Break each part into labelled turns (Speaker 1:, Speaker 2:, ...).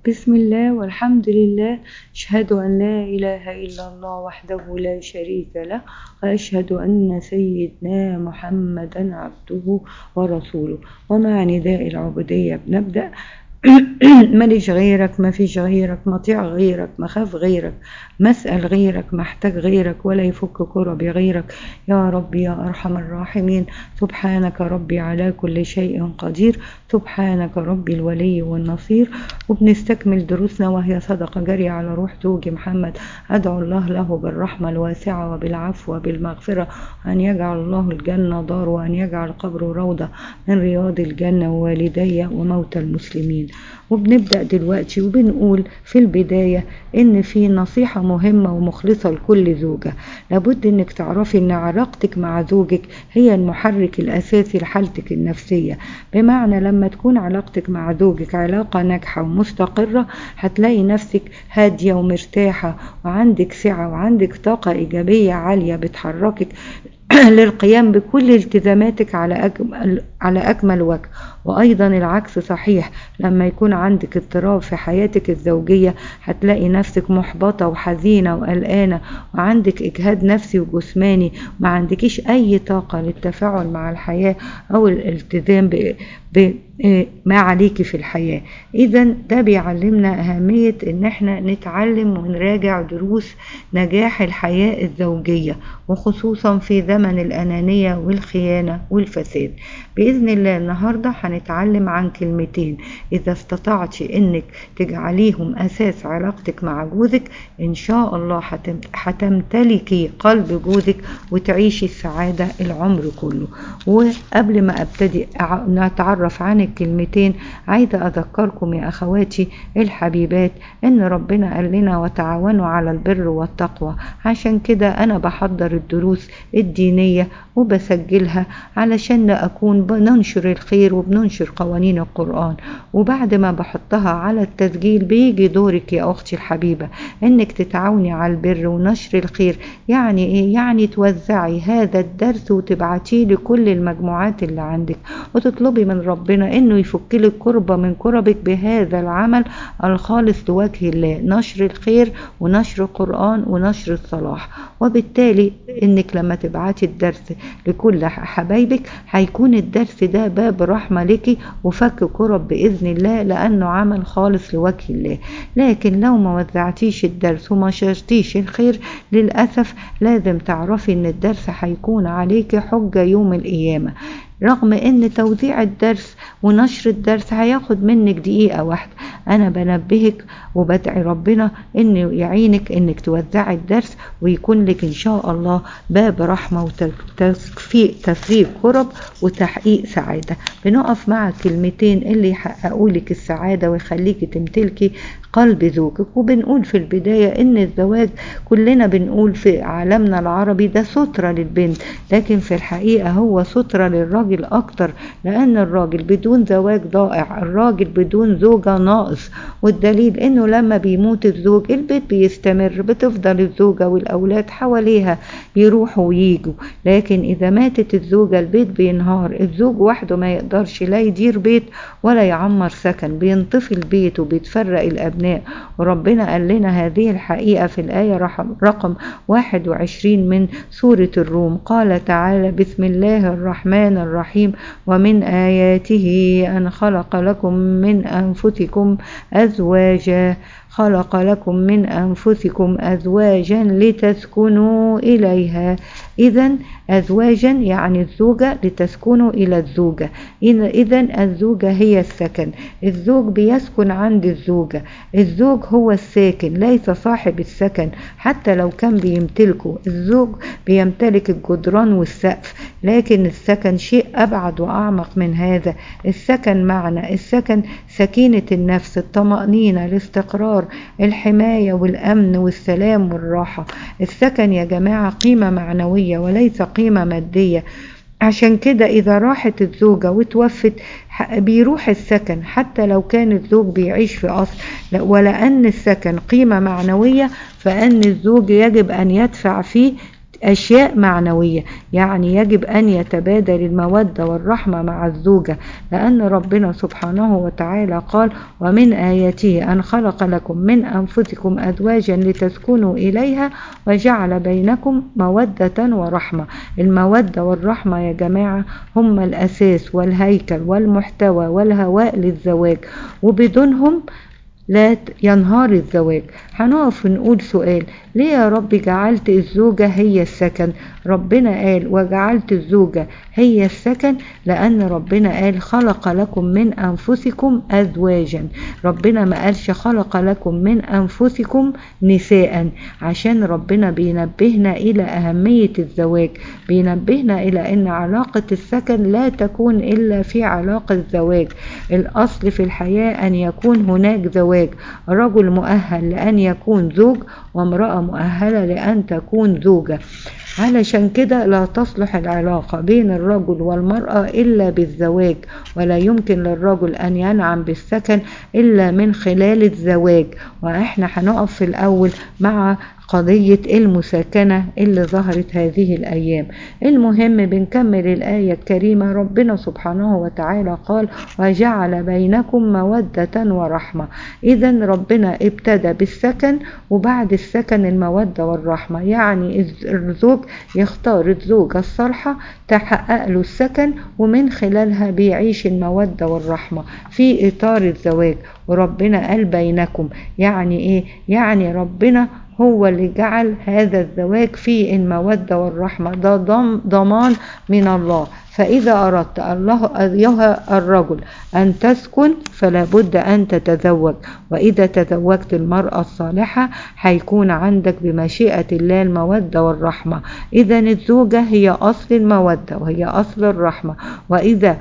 Speaker 1: بسم الله والحمد لله أشهد أن لا إله إلا الله وحده لا شريك له وأشهد أن سيدنا محمدا عبده ورسوله ومع نداء العبودية بنبدأ ماليش غيرك ما فيش غيرك مطيع غيرك مخاف غيرك مسأل غيرك محتاج غيرك ولا يفك كربي غيرك يا رب يا أرحم الراحمين سبحانك ربي على كل شيء قدير سبحانك ربي الولي والنصير وبنستكمل دروسنا وهي صدقة جارية على روح زوجي محمد أدعو الله له بالرحمة الواسعة وبالعفو وبالمغفرة أن يجعل الله الجنة دار وأن يجعل قبره روضة من رياض الجنة ووالدي وموتى المسلمين وبنبدأ دلوقتي وبنقول في البداية إن في نصيحة مهمة ومخلصة لكل زوجة لابد إنك تعرفي إن علاقتك مع زوجك هي المحرك الأساسي لحالتك النفسية بمعنى لما تكون علاقتك مع زوجك علاقة ناجحة ومستقرة هتلاقي نفسك هادية ومرتاحة وعندك سعة وعندك طاقة إيجابية عالية بتحركك للقيام بكل التزاماتك على أجمل, على أكمل وجه وأيضا العكس صحيح لما يكون عندك اضطراب في حياتك الزوجية هتلاقي نفسك محبطة وحزينة وقلقانة وعندك إجهاد نفسي وجسماني ما عندكيش أي طاقة للتفاعل مع الحياة أو الالتزام ب... ب... ما عليكي في الحياة إذا ده بيعلمنا أهمية إن احنا نتعلم ونراجع دروس نجاح الحياة الزوجية وخصوصا في زمن الأنانية والخيانة والفساد بإذن الله النهاردة هنتعلم عن كلمتين إذا استطعت إنك تجعليهم أساس علاقتك مع جوزك إن شاء الله هتمتلكي قلب جوزك وتعيشي السعادة العمر كله وقبل ما أبتدي نتعرف عن الكلمتين عايزة أذكركم يا أخواتي الحبيبات إن ربنا قال لنا وتعاونوا على البر والتقوى عشان كده أنا بحضر الدروس الدينية وبسجلها علشان أكون بننشر الخير وبننشر قوانين القرآن وبعد ما بحطها على التسجيل بيجي دورك يا أختي الحبيبة إنك تتعاوني على البر ونشر الخير يعني إيه؟ يعني توزعي هذا الدرس وتبعتيه لكل المجموعات اللي عندك وتطلبي من ربنا إنه يفك لك كربة من كربك بهذا العمل الخالص لوجه الله نشر الخير ونشر القرآن ونشر الصلاح وبالتالي إنك لما تبعتي الدرس لكل حبايبك هيكون الدرس ده باب رحمة لك وفك كرب بإذن الله لأنه عمل خالص لوجه الله لكن لو ما وزعتيش الدرس وما شرتيش الخير للأسف لازم تعرفي إن الدرس هيكون عليك حجة يوم القيامة رغم ان توزيع الدرس ونشر الدرس هياخد منك دقيقة واحدة انا بنبهك وبدعي ربنا انه يعينك انك توزعي الدرس ويكون لك ان شاء الله باب رحمة وتفريغ كرب وتحقيق سعادة بنقف مع كلمتين اللي يحققوا لك السعادة ويخليكي تمتلكي قلب زوجك وبنقول في البداية ان الزواج كلنا بنقول في عالمنا العربي ده سترة للبنت لكن في الحقيقة هو سترة للراجل اكتر لان الراجل بدون زواج ضائع الراجل بدون زوجة ناقص والدليل انه لما بيموت الزوج البيت بيستمر بتفضل الزوجة والاولاد حواليها يروحوا ويجوا لكن اذا ماتت الزوجة البيت بينهار الزوج وحده ما يقدرش لا يدير بيت ولا يعمر سكن بينطفي البيت وبيتفرق الابناء الأبناء وربنا قال لنا هذه الحقيقة في الآية رقم 21 من سورة الروم قال تعالى بسم الله الرحمن الرحيم ومن آياته أن خلق لكم من أنفسكم أزواجا خلق لكم من أنفسكم أزواجا لتسكنوا إليها إذا أزواجا يعني الزوجة لتسكنوا إلى الزوجة إذا الزوجة هي السكن الزوج بيسكن عند الزوجة الزوج هو الساكن ليس صاحب السكن حتى لو كان بيمتلكه الزوج بيمتلك الجدران والسقف لكن السكن شيء أبعد وأعمق من هذا السكن معنى السكن سكينة النفس الطمأنينة الاستقرار الحماية والأمن والسلام والراحة السكن يا جماعة قيمة معنوية وليس قيمة مادية عشان كده إذا راحت الزوجة وتوفت بيروح السكن حتى لو كان الزوج بيعيش في قصر ولأن السكن قيمة معنوية فأن الزوج يجب أن يدفع فيه أشياء معنوية يعني يجب أن يتبادل المودة والرحمة مع الزوجة لأن ربنا سبحانه وتعالى قال ومن آياته أن خلق لكم من أنفسكم أزواجا لتسكنوا إليها وجعل بينكم مودة ورحمة المودة والرحمة يا جماعة هم الأساس والهيكل والمحتوى والهواء للزواج وبدونهم لا ينهار الزواج هنقف نقول سؤال ليه يا رب جعلت الزوجة هي السكن ربنا قال وجعلت الزوجة هي السكن لأن ربنا قال خلق لكم من أنفسكم أزواجا ربنا ما قالش خلق لكم من أنفسكم نساء عشان ربنا بينبهنا إلى أهمية الزواج بينبهنا إلى أن علاقة السكن لا تكون إلا في علاقة زواج الأصل في الحياة أن يكون هناك زواج رجل مؤهل لأن يكون زوج وامرأة مؤهلة لأن تكون زوجة علشان كده لا تصلح العلاقة بين الرجل والمرأة إلا بالزواج ولا يمكن للرجل أن ينعم بالسكن إلا من خلال الزواج وإحنا هنقف في الأول مع قضية المساكنة اللي ظهرت هذه الأيام المهم بنكمل الآية الكريمة ربنا سبحانه وتعالى قال وجعل بينكم مودة ورحمة إذا ربنا ابتدى بالسكن وبعد السكن المودة والرحمة يعني الزوج يختار الزوجة الصالحة تحقق له السكن ومن خلالها بيعيش المودة والرحمة في إطار الزواج وربنا قال بينكم يعني إيه يعني ربنا هو اللي جعل هذا الزواج فيه المودة والرحمة ده ضمان من الله فإذا أردت الله أيها الرجل أن تسكن فلا بد أن تتزوج وإذا تزوجت المرأة الصالحة هيكون عندك بمشيئة الله المودة والرحمة إذا الزوجة هي أصل المودة وهي أصل الرحمة وإذا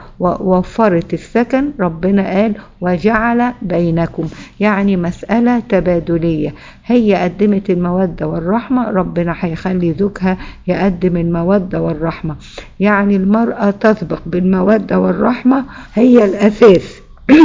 Speaker 1: وفرت السكن ربنا قال وجعل بينكم يعني مسألة تبادلية هي قدمت المودة والرحمة ربنا هيخلي زوجها يقدم المودة والرحمة يعني المرأة تسبق بالمودة والرحمة هي الأساس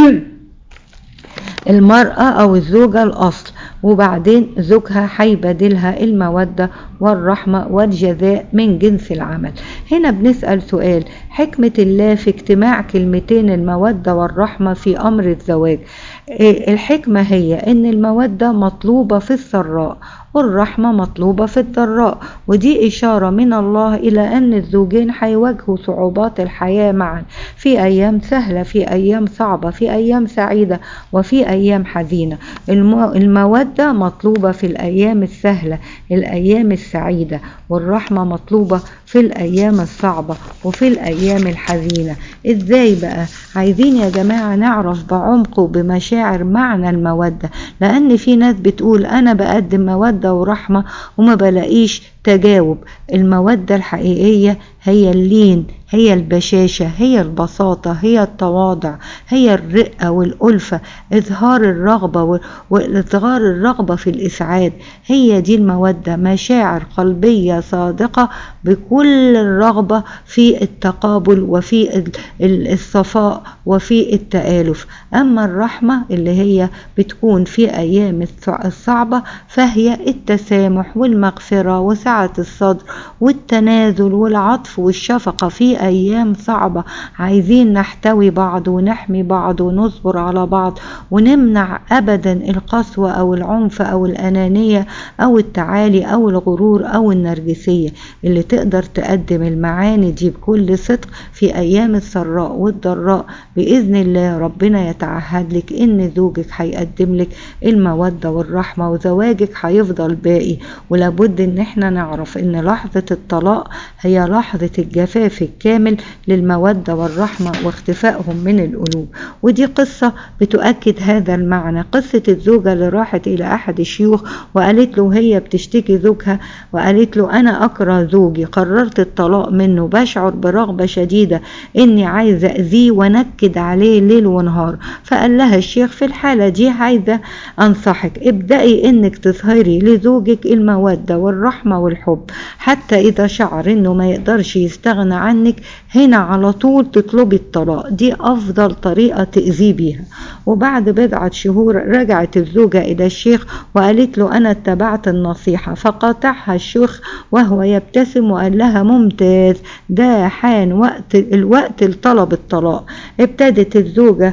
Speaker 1: المرأة أو الزوجة الأصل وبعدين زوجها هيبادلها المودة والرحمة والجزاء من جنس العمل هنا بنسأل سؤال حكمة الله في اجتماع كلمتين المودة والرحمة في أمر الزواج الحكمة هي أن المودة مطلوبة في السراء والرحمة مطلوبة في الضراء ودي إشارة من الله إلى أن الزوجين هيواجهوا صعوبات الحياة معا في أيام سهلة في أيام صعبة في أيام سعيدة وفي أيام حزينة المودة مطلوبة في الأيام السهلة الأيام السعيدة والرحمة مطلوبة في الأيام الصعبة وفي الأيام الحزينة إزاي بقى عايزين يا جماعة نعرف بعمق وبمشاعر معنى المودة لأن في ناس بتقول أنا بقدم مودة ورحمة وما بلاقيش تجاوب المودة الحقيقية هي اللين هي البشاشة هي البساطة هي التواضع هي الرقة والألفة إظهار الرغبة وإظهار الرغبة في الإسعاد هي دي المودة مشاعر قلبية صادقة بكل الرغبة في التقابل وفي الصفاء وفي التآلف أما الرحمة اللي هي بتكون في أيام الصعبة فهي التسامح والمغفرة وسعة الصدر والتنازل والعطف والشفقة في أيام صعبة عايزين نحتوي بعض ونحمي بعض ونصبر على بعض ونمنع أبدا القسوة أو العنف أو الأنانية أو التعالي أو الغرور أو النرجسية اللي تقدر تقدم المعاني دي بكل صدق في أيام السراء والضراء بإذن الله ربنا يتعهد لك إن زوجك هيقدم لك المودة والرحمة وزواجك هيفضل باقي ولابد إن احنا نعرف إن لحظة الطلاق هي لحظة الجفاف الكامل للمودة والرحمة واختفائهم من القلوب ودي قصة بتؤكد هذا المعنى قصة الزوجة اللي راحت إلى أحد الشيوخ وقالت له هي بتشتكي زوجها وقالت له أنا أكره زوجي قررت الطلاق منه بشعر برغبة شديدة إني عايزة أذيه ونكد عليه ليل ونهار فقال لها الشيخ في الحالة دي عايزة أنصحك ابدأي إنك تظهري لزوجك المودة والرحمة والحب حتى إذا شعر إنه ما يقدرش يستغنى عنك هنا على طول تطلبي الطلاق دي أفضل طريقة تأذيه بيها وبعد بضعة شهور رجعت الزوجة إلى الشيخ وقالت له أنا اتبعت النصيحة فقاطعها الشيخ وهو يبتسم وقال لها ممتاز ده حان وقت الوقت لطلب الطلاق ابتدت الزوجة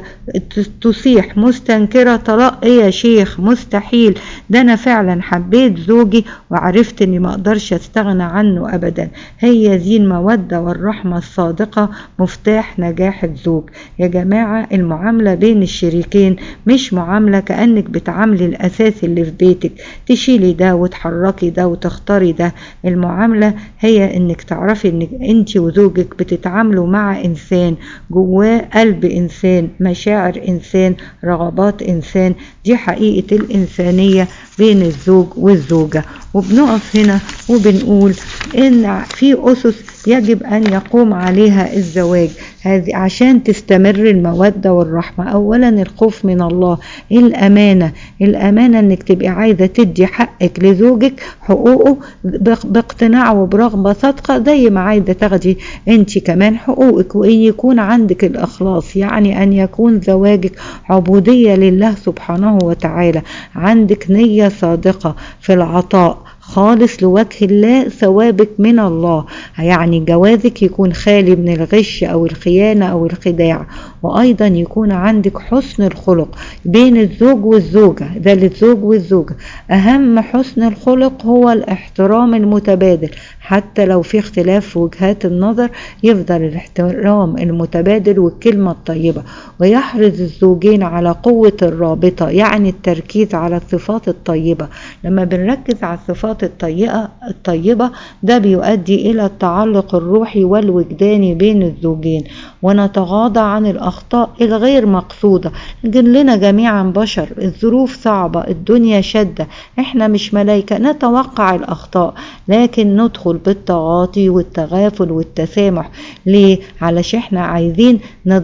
Speaker 1: تصيح مستنكرة طلاق ايه يا شيخ مستحيل ده انا فعلا حبيت زوجي وعرفت اني ما اقدرش استغنى عنه ابدا هي دي المودة والرحمة الصادقة مفتاح نجاح الزوج يا جماعة المعاملة بين الشريكين مش معاملة كأنك بتعاملي الأساس اللي في بيتك تشيلي ده وتحركي ده وتختاري ده المعاملة هي انك تعرفي انك انت وزوجك بتتعاملوا مع انسان جواه قلب انسان مشاعر انسان رغبات انسان دي حقيقة الانسانية بين الزوج والزوجة وبنقف هنا وبنقول ان في اسس يجب ان يقوم عليها الزواج هذه عشان تستمر المودة والرحمة اولا الخوف من الله الامانة الامانة انك تبقي عايزة تدي حقك لزوجك حقوقه باقتناع وبرغبة صادقة زي ما عايزة تاخدي انت كمان حقوقك وان يكون عندك الاخلاص يعني ان يكون زواجك عبودية لله سبحانه وتعالى عندك نية صادقة في العطاء خالص لوجه الله ثوابك من الله يعني جوازك يكون خالي من الغش او الخيانة او الخداع وايضا يكون عندك حسن الخلق بين الزوج والزوجة ده للزوج والزوجة اهم حسن الخلق هو الاحترام المتبادل حتى لو في اختلاف في وجهات النظر يفضل الاحترام المتبادل والكلمة الطيبة ويحرص الزوجين على قوة الرابطة يعني التركيز على الصفات الطيبة لما بنركز على الصفات الطيبة, الطيبة ده بيؤدي إلى التعلق الروحي والوجداني بين الزوجين ونتغاضى عن الأخطاء الغير مقصودة لنا جميعا بشر الظروف صعبة الدنيا شدة احنا مش ملايكة نتوقع الأخطاء لكن ندخل بالتغاطي والتغافل والتسامح ليه علشان احنا عايزين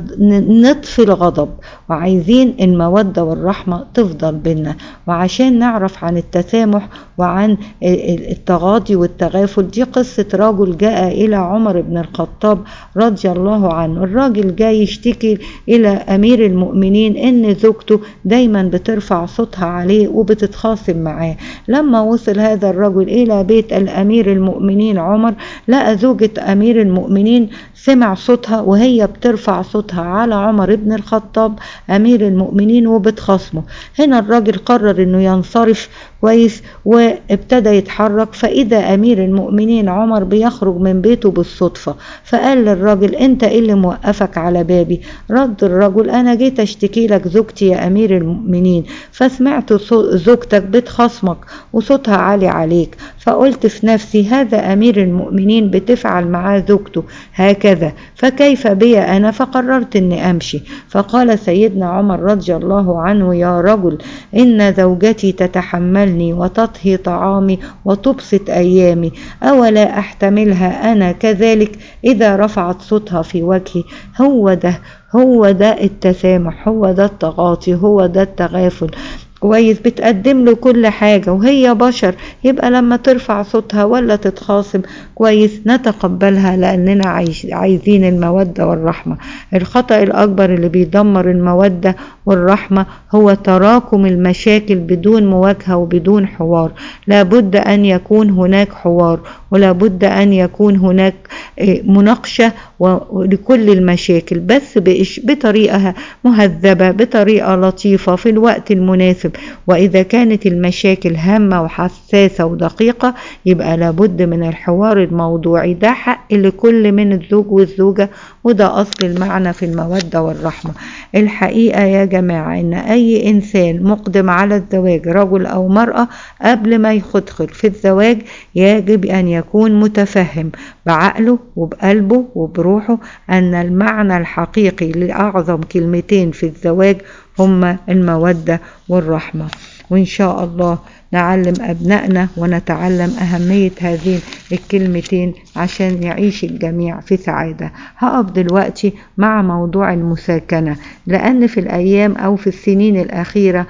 Speaker 1: نطفي الغضب وعايزين المودة والرحمة تفضل بينا وعشان نعرف عن التسامح وعن التغاضي والتغافل دي قصة رجل جاء إلى عمر بن الخطاب رضي الله عنه الراجل جاي يشتكي إلى أمير المؤمنين إن زوجته دايما بترفع صوتها عليه وبتتخاصم معاه لما وصل هذا الرجل إلى بيت الأمير المؤمنين عمر لقى زوجة أمير المؤمنين سمع صوتها وهي بترفع صوتها على عمر بن الخطاب أمير المؤمنين وبتخاصمه هنا الراجل قرر إنه ينصرف كويس وابتدى يتحرك فإذا أمير المؤمنين عمر بيخرج من بيته بالصدفة فقال للراجل أنت إيه اللي موقفك على بابي رد الرجل أنا جيت أشتكي لك زوجتي يا أمير المؤمنين فسمعت زوجتك بتخصمك وصوتها عالي عليك فقلت في نفسي هذا أمير المؤمنين بتفعل معاه زوجته هكذا فكيف بي أنا فقررت أني أمشي فقال سيدنا عمر رضي الله عنه يا رجل إن زوجتي تتحملني وتطهي طعامي وتبسط أيامي أولا أحتملها أنا كذلك إذا رفعت صوتها في وجهي هو ده هو ده التسامح هو ده التغاطي هو ده التغافل كويس بتقدم له كل حاجة وهي بشر يبقى لما ترفع صوتها ولا تتخاصم كويس نتقبلها لأننا عايز عايزين المودة والرحمة الخطأ الأكبر اللي بيدمر المودة والرحمة هو تراكم المشاكل بدون مواجهة وبدون حوار لابد أن يكون هناك حوار ولابد أن يكون هناك مناقشة لكل المشاكل بس بطريقة مهذبة بطريقة لطيفة في الوقت المناسب وإذا كانت المشاكل هامة وحساسة ودقيقة يبقى لابد من الحوار الموضوعي ده حق لكل من الزوج والزوجة وده أصل المعنى في المودة والرحمة الحقيقة يا جماعة إن أي إنسان مقدم على الزواج رجل أو مرأة قبل ما يدخل في الزواج يجب أن يكون متفهم بعقله وبقلبه وبروحه أن المعنى الحقيقي لأعظم كلمتين في الزواج هما المودة والرحمة وإن شاء الله نعلم أبنائنا ونتعلم أهمية هذين الكلمتين عشان يعيش الجميع في سعادة هقف دلوقتي مع موضوع المساكنة لأن في الأيام أو في السنين الأخيرة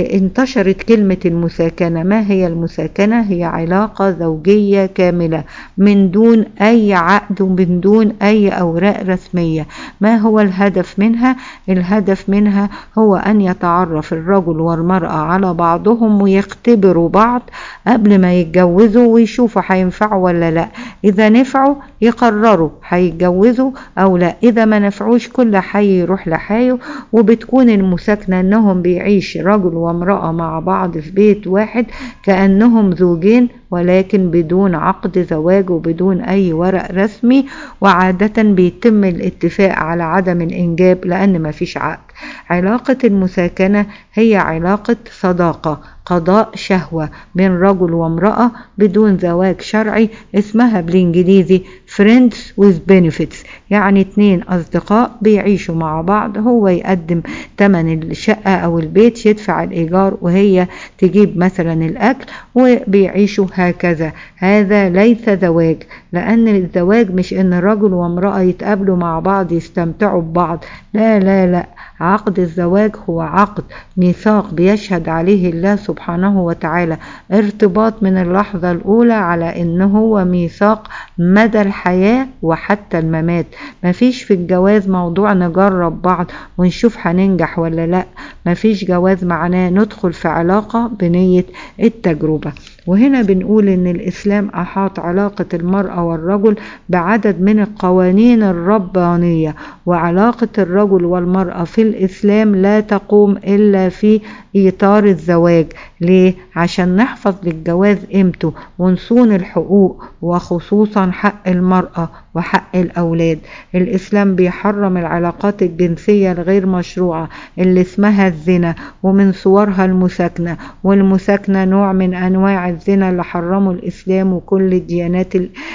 Speaker 1: انتشرت كلمة المساكنة ما هي المساكنة هي علاقة زوجية كاملة من دون أي عقد ومن دون أي أوراق رسمية ما هو الهدف منها الهدف منها هو أن يتعرف الرجل والمرأة على بعضهم ويختبروا بعض قبل ما يتجوزوا ويشوفوا هينفعوا ولا لا إذا نفعوا يقرروا هيتجوزوا أو لا إذا ما نفعوش كل حي يروح لحاله وبتكون المساكنة أنهم بيعيش رجل وامرأة مع بعض في بيت واحد كأنهم زوجين ولكن بدون عقد زواج وبدون أي ورق رسمي وعادة بيتم الاتفاق على عدم الإنجاب لأن ما فيش عقد علاقة المساكنة هي علاقة صداقة قضاء شهوة بين رجل وامرأة بدون زواج شرعي اسمها بالانجليزي friends with benefits يعني اتنين أصدقاء بيعيشوا مع بعض هو يقدم تمن الشقة أو البيت يدفع الإيجار وهي تجيب مثلا الأكل وبيعيشوا هكذا هذا ليس زواج لأن الزواج مش إن رجل وامرأة يتقابلوا مع بعض يستمتعوا ببعض لا لا لا عقد الزواج هو عقد ميثاق بيشهد عليه الله سبحانه وتعالى ارتباط من اللحظة الأولى على إن هو ميثاق مدى الحياة وحتى الممات مفيش في الجواز موضوع نجرب بعض ونشوف هننجح ولا لا مفيش جواز معناه ندخل في علاقة بنية التجربة وهنا بنقول ان الاسلام احاط علاقة المرأة والرجل بعدد من القوانين الربانية وعلاقة الرجل والمرأة في الاسلام لا تقوم الا في اطار الزواج ليه عشان نحفظ للجواز قيمته ونصون الحقوق وخصوصا حق المرأة وحق الأولاد الإسلام بيحرم العلاقات الجنسية الغير مشروعة اللي اسمها الزنا ومن صورها المساكنة والمساكنة نوع من أنواع الزنا اللي حرمه الإسلام وكل الديانات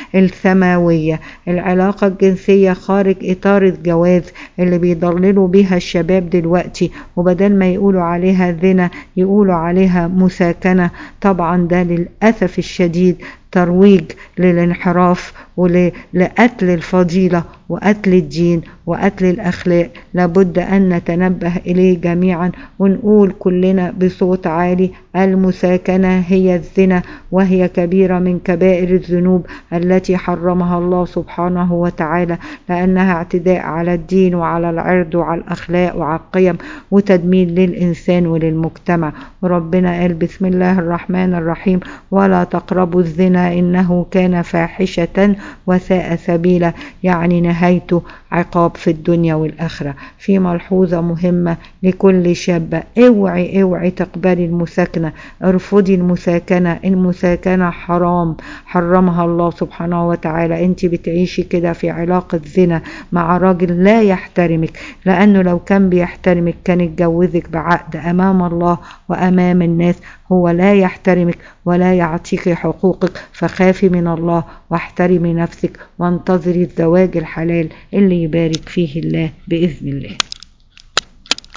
Speaker 1: السماوية العلاقة الجنسية خارج إطار الجواز اللي بيضللوا بيها الشباب دلوقتي وبدل ما يقولوا عليها زنا يقولوا عليها مساكنة طبعا ده للأسف الشديد ترويج للانحراف ولقتل الفضيلة وقتل الدين وقتل الأخلاق لابد أن نتنبه إليه جميعا ونقول كلنا بصوت عالي المساكنة هي الزنا وهي كبيرة من كبائر الذنوب التي حرمها الله سبحانه وتعالى لأنها اعتداء على الدين وعلى العرض وعلى الأخلاق وعلى القيم وتدمير للإنسان وللمجتمع وربنا قال بسم الله الرحمن الرحيم ولا تقربوا الزنا إنه كان فاحشة وساء سبيلا يعني نهايته عقاب في الدنيا والآخرة في ملحوظة مهمة لكل شابة اوعي اوعي تقبلي المساكنة ارفضي المساكنة المساكنة حرام حرمها الله سبحانه وتعالى انت بتعيشي كده في علاقة زنا مع راجل لا يحترمك لأنه لو كان بيحترمك كان يتجوزك بعقد أمام الله وأمام الناس هو لا يحترمك ولا يعطيك حقوقك فخافي من الله واحترمي نفسك وانتظري الزواج الحلال اللي يبارك فيه الله بإذن الله